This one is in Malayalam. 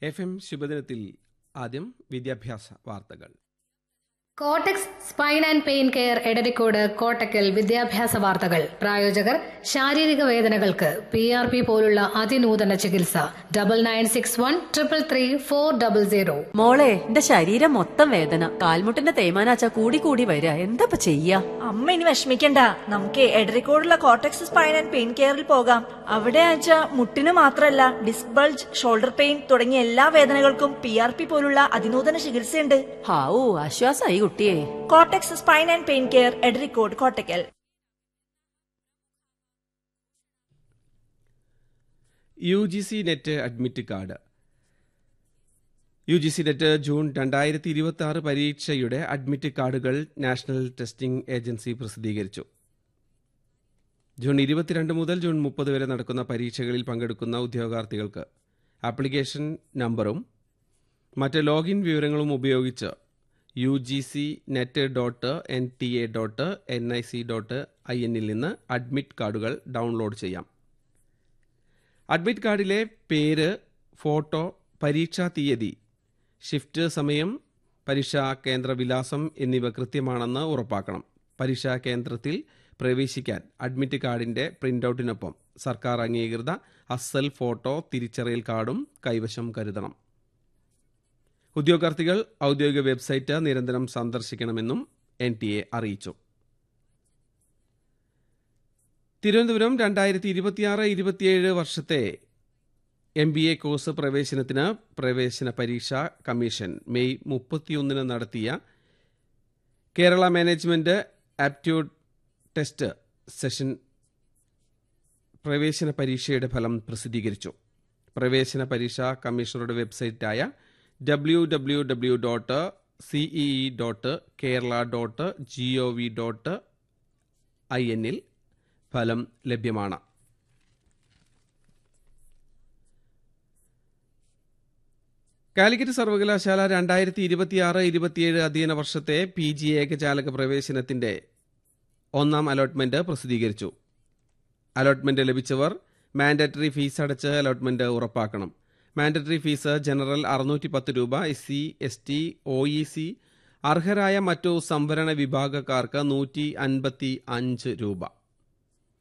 എഫ് എം ശുഭദിനത്തിൽ ആദ്യം വിദ്യാഭ്യാസ വാർത്തകൾ Kotax spine and pain care Edarikode Kottakkal വിദ്യാഭ്യാസ വാർത്തകൾ പ്രായോജകർ ശാരീരിക വേദനകൾക്ക് പി ആർ പി പോലുള്ള അതിനൂതന ചികിത്സ double nine six one triple three four double zero മോളെ എന്റെ ശരീരം മൊത്തം വേദന കാൽമുട്ടിന്റെ തേയ്മാനാച്ച കൂടി കൂടി വരിക എന്താ ചെയ്യാ അമ്മ ഇനി വിഷമിക്കണ്ട നമുക്ക് എടരിക്കോടുള്ള കോട്ടക്സ് സ്പൈൻ ആൻഡ് പെയിൻ കെയറിൽ പോകാം അവിടെ ആച്ച മുട്ടിന് മാത്രമല്ല ഡിസ്ക് ബൾജ് ഷോൾഡർ പെയിൻ തുടങ്ങിയ എല്ലാ വേദനകൾക്കും പി ആർ പി പോലുള്ള അതിനൂതന ചികിത്സയുണ്ട് ഹാവൂ ആശ്വാസായി കുട്ടിയെ Kotax spine and pain care Edarikode Kottakkal U G C NET admit card U G C NET June രണ്ടായിരത്തി ഇരുപത്തി ആറ് പരീക്ഷയുടെ അഡ്മിറ്റ് കാർഡുകൾ നാഷണൽ ടെസ്റ്റിംഗ് ഏജൻസി പ്രസിദ്ധീകരിച്ചു ജൂൺ ഇരുപത്തിരണ്ട് മുതൽ ജൂൺ മുപ്പത് വരെ നടക്കുന്ന പരീക്ഷകളിൽ പങ്കെടുക്കുന്ന ഉദ്യോഗാർത്ഥികൾക്ക് ആപ്ലിക്കേഷൻ നമ്പറും മറ്റ് ലോഗിൻ വിവരങ്ങളും ഉപയോഗിച്ച് U G C NET dot N T A dot N I C dot I എന്നിൽ നിന്ന് അഡ്മിറ്റ് കാർഡുകൾ ഡൗൺലോഡ് ചെയ്യാം അഡ്മിറ്റ് കാർഡിലെ പേര് ഫോട്ടോ പരീക്ഷാ തീയതി ഷിഫ്റ്റ് സമയം പരീക്ഷാ കേന്ദ്ര വിലാസം എന്നിവ കൃത്യമാണെന്ന് ഉറപ്പാക്കണം പരീക്ഷാ കേന്ദ്രത്തിൽ പ്രവേശിക്കാൻ അഡ്മിറ്റ് കാർഡിന്റെ പ്രിന്റൌട്ടിനൊപ്പം സർക്കാർ അംഗീകൃത അസൽ ഫോട്ടോ തിരിച്ചറിയൽ കാർഡും കൈവശം കരുതണം ഉദ്യോഗാർത്ഥികൾ ഔദ്യോഗിക വെബ്സൈറ്റ് നിരന്തരം സന്ദർശിക്കണമെന്നും എൻ ടി എ അറിയിച്ചു തിരുവനന്തപുരം രണ്ടായിരത്തി ഇരുപത്തിയാറ് ഇരുപത്തിയേഴ് വർഷത്തെ എം ബി എ കോഴ്സ് പ്രവേശനത്തിന് പ്രവേശന പരീക്ഷാ കമ്മീഷൻ മെയ് മുപ്പത്തിയൊന്നിന് നടത്തിയ Kerala management aptitude test session പ്രവേശന പരീക്ഷയുടെ ഫലം പ്രസിദ്ധീകരിച്ചു പ്രവേശന പരീക്ഷാ കമ്മീഷണറുടെ വെബ്സൈറ്റായ W W W dot CEE dot Kerala dot G O V dot I എന്നിൽ ഫലം ലഭ്യമാണ് കാലിക്കറ്റ് സർവകലാശാല രണ്ടായിരത്തി ഇരുപത്തിയാറ് ഇരുപത്തിയേഴ് അധ്യയന വർഷത്തെ പി ജി ഏകജാലക പ്രവേശനത്തിന്റെ ഒന്നാം അലോട്ട്മെന്റ് പ്രസിദ്ധീകരിച്ചു അലോട്ട്മെന്റ് ലഭിച്ചവർ മാൻഡറ്ററി ഫീസ് അടച്ച് അലോട്ട്മെന്റ് ഉറപ്പാക്കണം മാൻഡറ്ററി ഫീസ് ജനറൽ അറുന്നൂറ്റി പത്ത് രൂപ S C S T O E C അർഹരായ മറ്റു സംവരണ വിഭാഗക്കാർക്ക് നൂറ്റി അൻപത്തി അഞ്ച് രൂപ